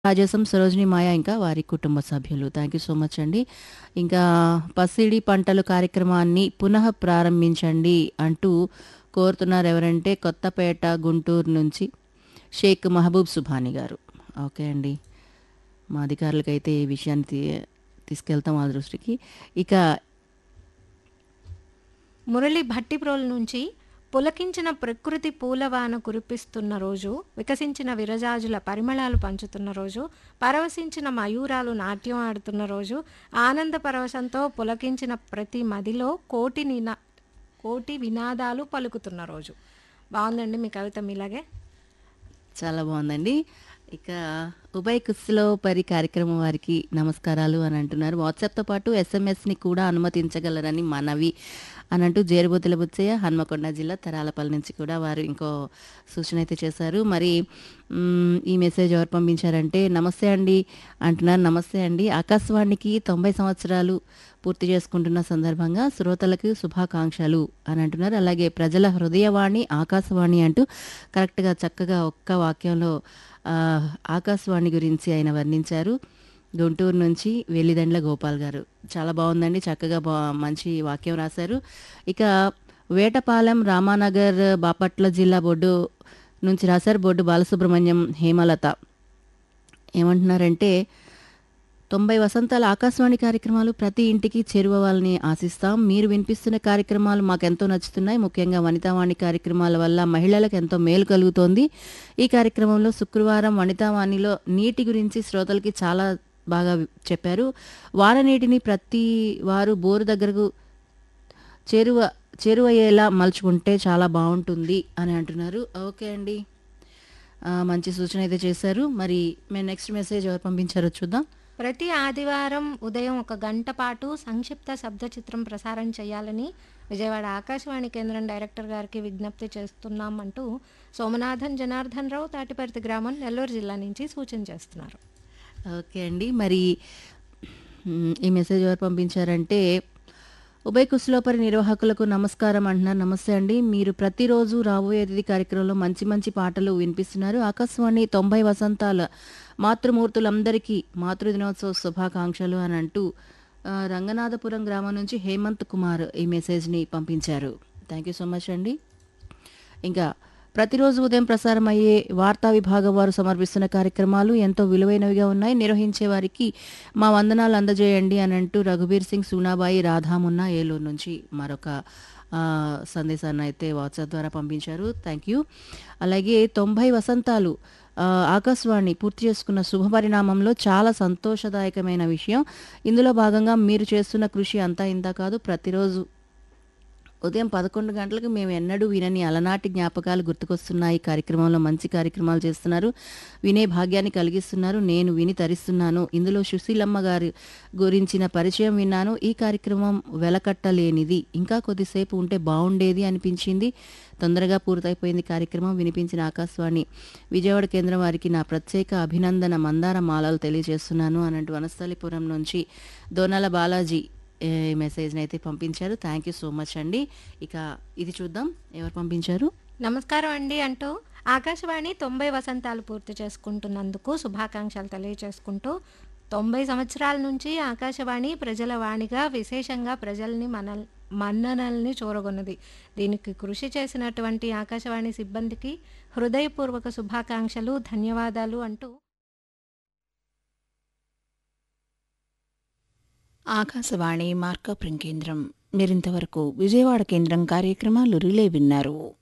రాజసం, సరోజిని మాయ ఇంకా వారి కుటుంబ సభ్యులు. థ్యాంక్ యూ సో మచ్ అండి. ఇంకా పసిడి పంటలు కార్యక్రమాన్ని పునః ప్రారంభించండి అంటూ కోరుతున్నారు ఎవరంటే కొత్తపేట, గుంటూరు నుంచి షేక్ మహబూబ్ సుభాని గారు. ఓకే అండి. మా అధికారులకైతే ఈ విషయాన్ని తీ తీసుకెళ్తాం వాళ్ళ దృష్టికి. ఇక మురళి భట్టిప్రోలు నుంచి పులకించిన ప్రకృతి పూలవాన కురిపిస్తున్న రోజు వికసించిన విరజాజుల పరిమళాలు పంచుతున్న రోజు పరవశించిన మయూరాలు నాట్యం ఆడుతున్న రోజు ఆనంద పరవశంతో పులకించిన ప్రతి మదిలో కోటి నినా కోటి వినాదాలు పలుకుతున్న రోజు బాగుందండి మీ కవిత మీలాగే చాలా బాగుందండి. ఇక ఉభయ కుస్తిలో పరి కార్యక్రమం వారికి నమస్కారాలు అని అంటున్నారు. వాట్సాప్‌తో పాటు ఎస్ఎంఎస్‌ని కూడా అనుమతించగలరని మనవి అని అంటూ జేరుబోతుల బుచ్చయ్య హన్మకొండ జిల్లా తరాలపల్లి నుంచి కూడా వారు ఇంకో సూచన అయితే చేశారు. మరి హ్మ్, ఈ మెసేజ్ ఎవరు పంపించారంటే నమస్తే అండి అంటున్నారు. నమస్తే అండి. ఆకాశవాణికి 90 సంవత్సరాలు పూర్తి చేసుకుంటున్న సందర్భంగా శ్రోతలకు శుభాకాంక్షలు అని అంటున్నారు. అలాగే ప్రజల హృదయవాణి ఆకాశవాణి అంటూ కరెక్ట్‌గా చక్కగా ఒక్క వాక్యంలో ఆహ్, ఆకాశవాణి గురించి ఆయన వర్ణించారు. గుంటూరు నుంచి వెల్లిదండ్ల గోపాల్ గారు. చాలా బాగుందండి. చక్కగా బా మంచి వాక్యం రాశారు. ఇక వేటపాలెం, రామానగర్, బాపట్ల జిల్లా బొడ్డు నుంచి రాశారు. బొడ్డు బాలసుబ్రహ్మణ్యం, హేమలత. ఏమంటున్నారంటే 90 వసంతాల ఆకాశవాణి కార్యక్రమాలు ప్రతి ఇంటికి చేరువవ్వాలని ఆశిస్తాం. మీరు వినిపిస్తున్న కార్యక్రమాలు మాకెంతో నచ్చుతున్నాయి. ముఖ్యంగా వనితావాణి కార్యక్రమాల వల్ల మహిళలకు ఎంతో మేలు కలుగుతోంది. ఈ కార్యక్రమంలో శుక్రవారం వనితావాణిలో నీటి గురించి శ్రోతలకి చాలా బాగా చెప్పారు. వాన నీటిని ప్రతి వారు బోరు దగ్గరకు చేరువ చేరువయ్యేలా మలుచుకుంటే చాలా బావుంటుంది అని అంటున్నారు. ఓకే అండి. ఆహ్, మంచి సూచన అయితే చేశారు. మరి మేము నెక్స్ట్ మెసేజ్ ఎవరు పంపించారో చూద్దాం. ప్రతి ఆదివారం ఉదయం ఒక గంట పాటు సంక్షిప్త శబ్ద చిత్రం ప్రసారం చేయాలని విజయవాడ ఆకాశవాణి కేంద్రం డైరెక్టర్ గారికి విజ్ఞప్తి చేస్తున్నాం అంటూ సోమనాథన్ జనార్దన్ రావు తాటిపర్తి గ్రామం నెల్లూరు జిల్లా నుంచి సూచన చేస్తున్నారు. ఓకే అండి. మరి హ్మ్, ఈ మెసేజ్ ఎవరు పంపించారంటే ఉభయ కుస్తిలోపరి నిర్వాహకులకు నమస్కారం అంటున్నారు. నమస్తే అండి. మీరు ప్రతిరోజు రాబోయే అతిథి కార్యక్రమంలో మంచి మంచి పాటలు వినిపిస్తున్నారు. ఆకాశవాణి 90 వసంతాల మాతృమూర్తులందరికీ మాతృ దినోత్సవ శుభాకాంక్షలు అని అంటూ ఆహ్, రంగనాథపురం గ్రామం నుంచి హేమంత్ కుమార్ ఈ మెసేజ్‌ని పంపించారు. థ్యాంక్ యూ సో మచ్ అండి. ఇంకా ప్రతిరోజు ఉదయం ప్రసారం అయ్యే వార్తా విభాగం వారు సమర్పిస్తున్న కార్యక్రమాలు ఎంతో విలువైనవిగా ఉన్నాయి. నిర్వహించే వారికి మా వందనాలు అందజేయండి అని అంటూ రఘుబీర్ సింగ్, సూనాబాయి, రాధామున్నా ఏలూరు నుంచి మరొక ఆహ్, సందేశాన్ని అయితే వాట్సాప్ ద్వారా పంపించారు. Thank you. అలాగే 90 వసంతాలు ఆహ్, ఆకాశవాణి పూర్తి చేసుకున్న శుభపరిణామంలో చాలా సంతోషదాయకమైన విషయం. ఇందులో భాగంగా మీరు చేస్తున్న కృషి అంతా ఇంతా కాదు. ప్రతిరోజు ఉదయం 11 గంటలకు మేము ఎన్నడూ వినని అలనాటి జ్ఞాపకాలు గుర్తుకొస్తున్నాయి. కార్యక్రమంలో మంచి కార్యక్రమాలు చేస్తున్నారు. వినే భాగ్యాన్ని కలిగిస్తున్నారు. నేను విని తరిస్తున్నాను. ఇందులో సుశీలమ్మ గారి గురించిన పరిచయం విన్నాను. ఈ కార్యక్రమం వెలకట్టలేనిది. ఇంకా కొద్దిసేపు ఉంటే బావుండేది అనిపించింది. తొందరగా పూర్తయిపోయింది కార్యక్రమం. వినిపించిన ఆకాశవాణి విజయవాడ కేంద్రం వారికి నా ప్రత్యేక అభినందన మందార మాలలు తెలియజేస్తున్నాను అని అంటూ వనస్థలిపురం నుంచి దోనాల బాలాజీ ఈ మెసేజ్‌ని అయితే పంపించారు. థ్యాంక్ యూ సో మచ్ అండి. ఇక ఇది చూద్దాం ఎవరు పంపించారు. నమస్కారం అండి అంటూ ఆకాశవాణి 90 వసంతాలు పూర్తి చేసుకుంటున్నందుకు శుభాకాంక్షలు తెలియజేసుకుంటూ 90 సంవత్సరాల నుంచి ఆకాశవాణి ప్రజల వాణిగా విశేషంగా ప్రజల్ని మనల్ మన్ననల్ని చూరగొన్నది. దీనికి కృషి చేసినటువంటి ఆకాశవాణి సిబ్బందికి హృదయపూర్వక శుభాకాంక్షలు, ధన్యవాదాలు అంటూ ఆకాశవాణి మార్కాపురం కేంద్రం మీరింతవరకు విజయవాడ కేంద్రం కార్యక్రమాలు రిలే విన్నారు